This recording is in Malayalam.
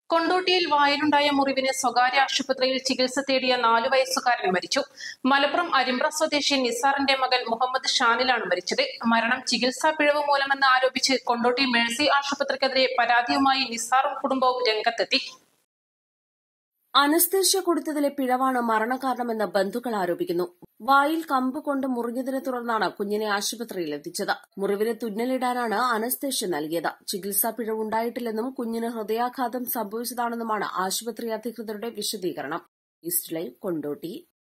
കൊണ്ടോട്ടിയിൽ വായിലുണ്ടായ മുറിവിന് സ്വകാര്യ ആശുപത്രിയിൽ ചികിത്സ തേടിയ നാലു വയസ്സുകാരൻ മരിച്ചു മലപ്പുറം അരിമ്പ്ര സ്വദേശി നിസാറിന്റെ മകൻ മുഹമ്മദ് ഷാനിലാണ് മരിച്ചത് മരണം ചികിത്സാ പിഴവ് മൂലമെന്ന് ആരോപിച്ച് കൊണ്ടോട്ടി മേഴ്സി ആശുപത്രിക്കെതിരെ പരാതിയുമായി നിസാറും കുടുംബവും രംഗത്തെത്തി അനസ്തേഷ്യ കൊടുത്തതിലെ പിഴവാണ് മരണകാരണമെന്ന് ബന്ധുക്കൾ ആരോപിക്കുന്നു വായിൽ കമ്പ് കൊണ്ട് മുറിഞ്ഞതിനെ തുടർന്നാണ് കുഞ്ഞിനെ ആശുപത്രിയിൽ എത്തിച്ചത് മുറിവിന് തുന്നലിടാനാണ് അനസ്തേഷ്യ നൽകിയത് ചികിത്സാ പിഴവുണ്ടായിട്ടില്ലെന്നും കുഞ്ഞിന് ഹൃദയാഘാതം സംഭവിച്ചതാണെന്നുമാണ് ആശുപത്രി അധികൃതരുടെ വിശദീകരണം ഈസ്റ്റ് ലൈവ് കൊണ്ടോട്ടി